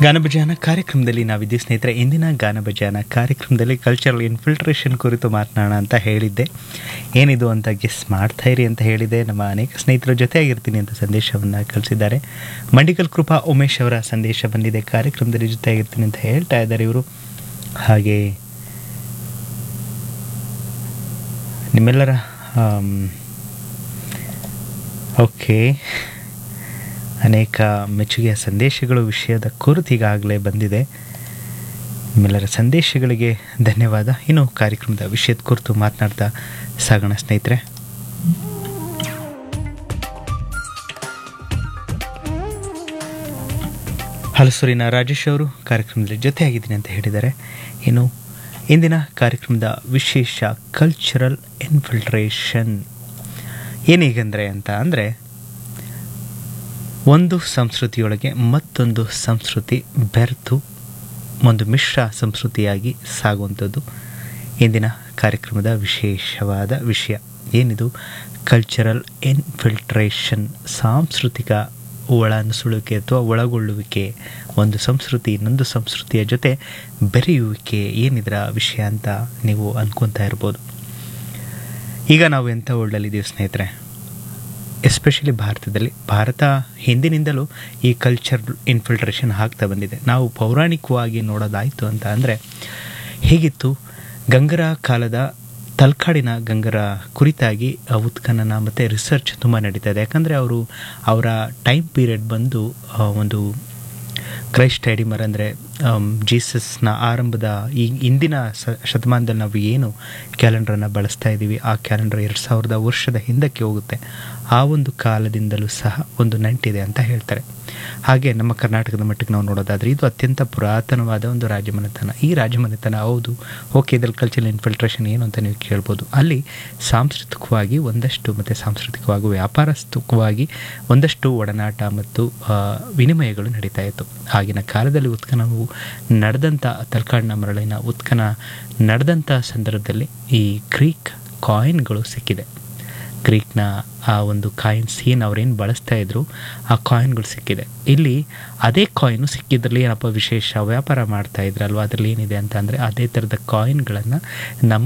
ಗಾನಭಜಾನ ಕಾರ್ಯಕ್ರಮದಲ್ಲಿ ನಾವಿದ್ದೀವಿ ಸ್ನೇಹಿತರೆ ಇಂದಿನ ಗಾನಭಜಾನ ಕಾರ್ಯಕ್ರಮದಲ್ಲಿ ಕಲ್ಚರಲ್ ಇನ್ಫಿಲ್ಟ್ರೇಷನ್ ಕುರಿತು ಮಾತನಾಡೋಣ ಅಂತ ಹೇಳಿದ್ದೆ ಏನಿದು ಅಂತ ಗೆಸ್ ಮಾಡ್ತಾ ಇರಿ ಅಂತ ಹೇಳಿದೆ ನಮ್ಮ ಅನೇಕ ಸ್ನೇಹಿತರ ಜೊತೆಯಾಗಿರ್ತೀನಿ ಅಂತ ಸಂದೇಶವನ್ನು ಕಳಿಸಿದ್ದಾರೆ ಮಂಡಿಕಲ್ ಕೃಪಾ ಉಮೇಶ್ ಅವರ ಸಂದೇಶ ಬಂದಿದೆ ಕಾರ್ಯಕ್ರಮದಲ್ಲಿ ಜೊತೆಯಾಗಿರ್ತೀನಿ ಅಂತ ಹೇಳ್ತಾ ಇದ್ದಾರೆ ಇವರು ಹಾಗೆ ನಿಮ್ಮೆಲ್ಲರ ಓಕೆ ಅನೇಕ ಮೆಚ್ಚುಗೆಯ ಸಂದೇಶಗಳು ವಿಷಯದ ಕುರಿತು ಈಗಾಗಲೇ ಬಂದಿದೆ ನಿಮ್ಮೆಲ್ಲರ ಸಂದೇಶಗಳಿಗೆ ಧನ್ಯವಾದ ಇನ್ನು ಕಾರ್ಯಕ್ರಮದ ವಿಷಯದ ಕುರಿತು ಮಾತನಾಡ್ತಾ ಸಾಗೋಣ ಸ್ನೇಹಿತರೆ ಹಲಸೂರಿನ ರಾಜೇಶ್ ಅವರು ಕಾರ್ಯಕ್ರಮದಲ್ಲಿ ಜೊತೆಯಾಗಿದ್ದೀನಿ ಅಂತ ಹೇಳಿದ್ದಾರೆ ಇನ್ನು ಇಂದಿನ ಕಾರ್ಯಕ್ರಮದ ವಿಶೇಷ ಕಲ್ಚರಲ್ ಇನ್ಫಿಲ್ಟ್ರೇಷನ್ ಏನೀಗಂದ್ರೆ ಅಂತ ಅಂದರೆ ಒಂದು ಸಂಸ್ಕೃತಿಯೊಳಗೆ ಮತ್ತೊಂದು ಸಂಸ್ಕೃತಿ ಬೆರೆತು ಒಂದು ಮಿಶ್ರ ಸಂಸ್ಕೃತಿಯಾಗಿ ಸಾಗುವಂಥದ್ದು ಇಂದಿನ ಕಾರ್ಯಕ್ರಮದ ವಿಶೇಷವಾದ ವಿಷಯ ಏನಿದು ಕಲ್ಚರಲ್ ಇನ್ಫಿಲ್ಟ್ರೇಷನ್ ಸಾಂಸ್ಕೃತಿಕ ಒಳನುಸುಳುವಿಕೆ ಅಥವಾ ಒಳಗೊಳ್ಳುವಿಕೆ ಒಂದು ಸಂಸ್ಕೃತಿ ಇನ್ನೊಂದು ಸಂಸ್ಕೃತಿಯ ಜೊತೆ ಬೆರೆಯುವಿಕೆ ಏನಿದರ ವಿಷಯ ಅಂತ ನೀವು ಅಂದ್ಕೊತಾ ಇರ್ಬೋದು ಈಗ ನಾವು ಎಂಥ ವರ್ಲ್ಡಲ್ಲಿದ್ದೀವಿ ಸ್ನೇಹಿತರೆ ಎಸ್ಪೆಷಲಿ ಭಾರತದಲ್ಲಿ ಭಾರತ ಹಿಂದಿನಿಂದಲೂ ಈ ಕಲ್ಚರ್ ಇನ್ಫಿಲ್ಟ್ರೇಷನ್ ಆಗ್ತಾ ಬಂದಿದೆ ನಾವು ಪೌರಾಣಿಕವಾಗಿ ನೋಡೋದಾಯಿತು ಅಂತ ಅಂದರೆ ಹೇಗಿತ್ತು ಗಂಗರ ಕಾಲದ ತಲ್ಕಾಡಿನ ಗಂಗರ ಕುರಿತಾಗಿ ಉತ್ಖನನ ಮತ್ತು ರಿಸರ್ಚ್ ತುಂಬ ನಡೀತಾ ಇದೆ ಯಾಕಂದರೆ ಅವರು ಅವರ ಟೈಮ್ ಪೀರಿಯಡ್ ಬಂದು ಒಂದು ಕ್ರೈಸ್ಟ್ ಐಡಿಮರ್ ಅಂದರೆ ಜೀಸಸ್ನ ಆರಂಭದ ಈ ಇಂದಿನ ಸ ಶತಮಾನದಲ್ಲಿ ನಾವು ಏನು ಕ್ಯಾಲೆಂಡ್ರನ್ನು ಬಳಸ್ತಾ ಇದ್ದೀವಿ ಆ ಕ್ಯಾಲೆಂಡರ್ ಎರಡು ಸಾವಿರದ ವರ್ಷದ ಹಿಂದಕ್ಕೆ ಹೋಗುತ್ತೆ ಆ ಒಂದು ಕಾಲದಿಂದಲೂ ಸಹ ಒಂದು ನಂಟಿದೆ ಅಂತ ಹೇಳ್ತಾರೆ ಹಾಗೆ ನಮ್ಮ ಕರ್ನಾಟಕದ ಮಟ್ಟಿಗೆ ನಾವು ನೋಡೋದಾದರೆ ಇದು ಅತ್ಯಂತ ಪುರಾತನವಾದ ಒಂದು ರಾಜಮನೆತನ ಈ ರಾಜಮನೆತನ ಹೌದು ಓಕೆ ಇದ್ರಲ್ಲಿ ಕಲ್ಚರಲ್ ಇನ್ಫಿಲ್ಟ್ರೇಷನ್ ಏನು ಅಂತ ನೀವು ಕೇಳ್ಬೋದು ಅಲ್ಲಿ ಸಾಂಸ್ಕೃತಿಕವಾಗಿ ಒಂದಷ್ಟು ಮತ್ತು ಸಾಂಸ್ಕೃತಿಕವಾಗಿ ವ್ಯಾಪಾರಸ್ಥವಾಗಿ ಒಂದಷ್ಟು ಒಡನಾಟ ಮತ್ತು ವಿನಿಮಯಗಳು ನಡೀತಾ ಇತ್ತು ಆಗಿನ ಕಾಲದಲ್ಲಿ ಉತ್ಖನವು ನಡೆದಂಥ ತಲ್ಕಾಡಿನ ಮರಳಿನ ಉತ್ಖನ ನಡೆದಂಥ ಸಂದರ್ಭದಲ್ಲಿ ಈ ಗ್ರೀಕ್ ಕಾಯಿನ್ಗಳು ಸಿಕ್ಕಿದೆ ಗ್ರೀಕ್ನ ಆ ಒಂದು ಕಾಯಿನ್ಸ್ ಏನು ಅವ್ರೇನು ಬಳಸ್ತಾ ಇದ್ರು ಆ ಕಾಯಿನ್ಗಳು ಸಿಕ್ಕಿದೆ ಇಲ್ಲಿ ಅದೇ ಕಾಯಿನು ಸಿಕ್ಕಿದ್ರಲ್ಲಿ ಏನಪ್ಪ ವಿಶೇಷ ವ್ಯಾಪಾರ ಮಾಡ್ತಾ ಇದ್ರಲ್ವ ಅದರಲ್ಲಿ ಏನಿದೆ ಅಂತ ಅಂದರೆ ಅದೇ ಥರದ ಕಾಯಿನ್ಗಳನ್ನು ನಮ್ಮ